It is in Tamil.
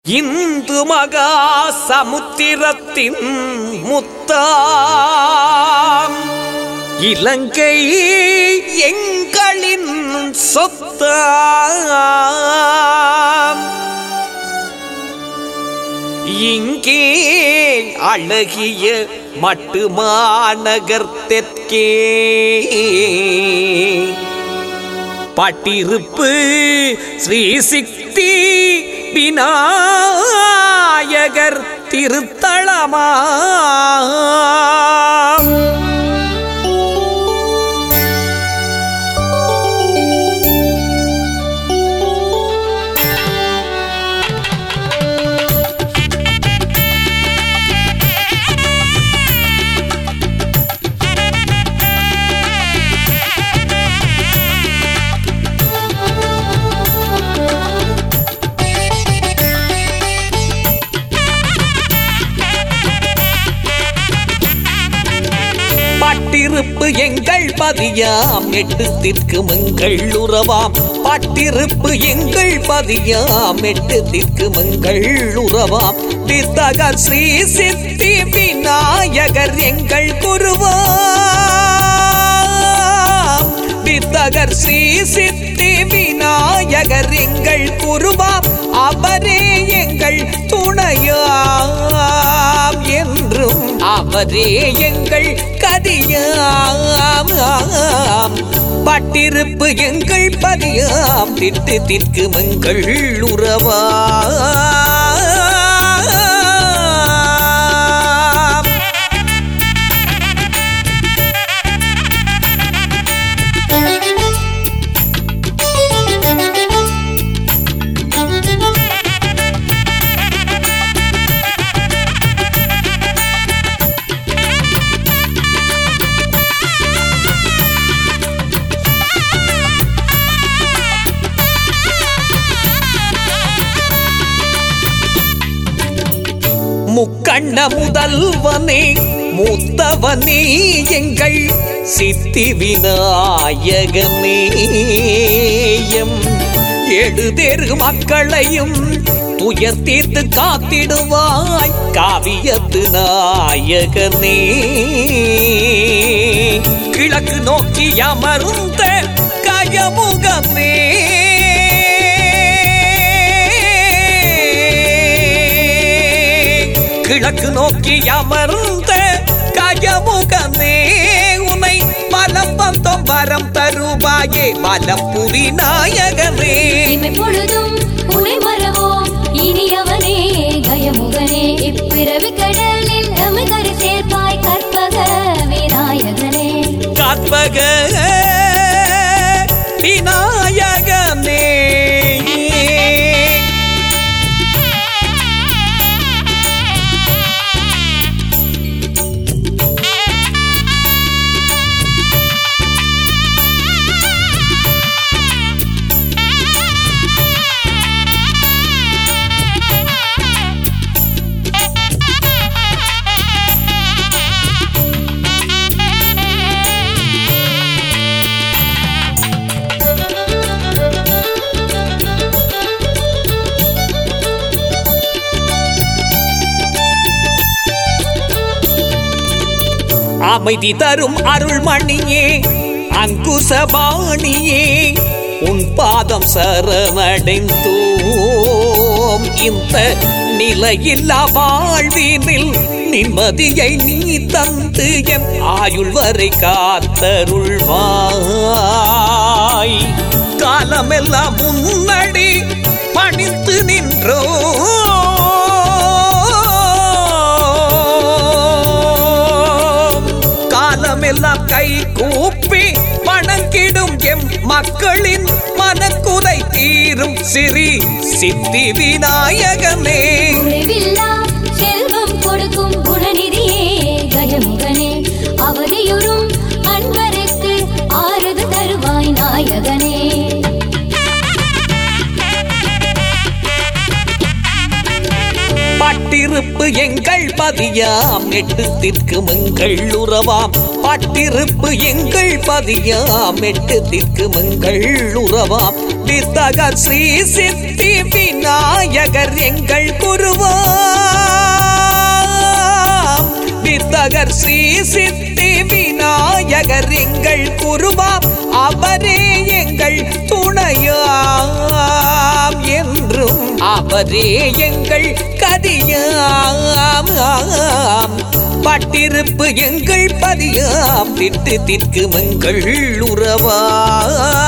இந்து மகா சமுத்திரத்தின் முத்தாம் இலங்கை எங்களின் சொத்தாம் இங்கே அழகிய மட்டு மாநகர் தெற்கே பட்டிருப்பு ஸ்ரீ சித்தி விநாயகர் திருத்தலமாம் பட்டிருப்பு எங்கள் பதியாம் எட்டு திற்கு மங்கள் உறவாம் பட்டிருப்பு எங்கள் பதியாம் எட்டு திற்கு மங்கள் உறவாம் வித்தகர் ஸ்ரீ சித்தி விநாயகர் எங்கள் குருவாம் வித்தகர் ஸ்ரீ சித்தி விநாயகர் எங்கள் குருவாம் அவரே எங்கள் துணையாம் என்றும் அவரே எங்கள் கதியாம் பட்டிருப்பு எங்கள் பதியாம் திட்டு திற்கு மங்கள் உறவாம் முக்கண்ண முதல்வனே மூத்தவனே எங்கள் சித்தி விநாயகனேயம் எழுதேறு மக்களையும் துயர் தீர்த்து காத்திடுவாய் காவியத்து நாயகனே கிழக்கு நோக்கி அமர்ந்த கயமுகமே கிழக்கு நோக்கி அமர்ந்த கயமுகமே உனை மலம் வந்தோம் வரம் தருவாயே மலப்புரி நாயகமே இமை பொழுதும் உனை மறவோம் இனியவனே கயமுகனே இப்பிறவி கடலில் அமிர்தரை சேர்ப்பாய் கற்பக விநாயகனே கற்பக விநாயகனே அமைதி தரும் அருள்மணியே அங்குசபாணியே உன் பாதம் சரணடைந்தோம் இந்த நிலையில்லா வாழ்வினில் நிம்மதியை நீ தந்து என் ஆயுள் வரை காத்தருள்வாய் காலமெல்லாம் முன்னடி பணித்து நின்றோம் காலமெல்லாம் கை கூப்பி வணங்கிடும் எம் மக்களின் மனக்குறை தீரும் சிறி சித்தி விநாயகனே குறைவில்லா செல்வம் கொடுக்கும் குணநிதியே கயமுகனே அவதியுறும் அன்பருக்கு ஆறுது தருவாய் நாயகனே பட்டிருப்பு எங்கள் பதியாம் எட்டு திற்கு மங்கள் உறவாம் பட்டிருப்பு எங்கள் பதியாம் எட்டு திற்கு மங்கள் உறவாம் வித்தகர் ஸ்ரீ சித்தி விநாயகர் எங்கள் குருவாம் வித்தகர் ஸ்ரீ சித்தி விநாயகர் எங்கள் குருவாம் அவரே எங்கள் துணையாம் என்றும் அவரே எங்கள் கதியாம் பட்டிருப்பு எங்கள் பதியாம் திட்டு திற்கு மங்கள் உறவா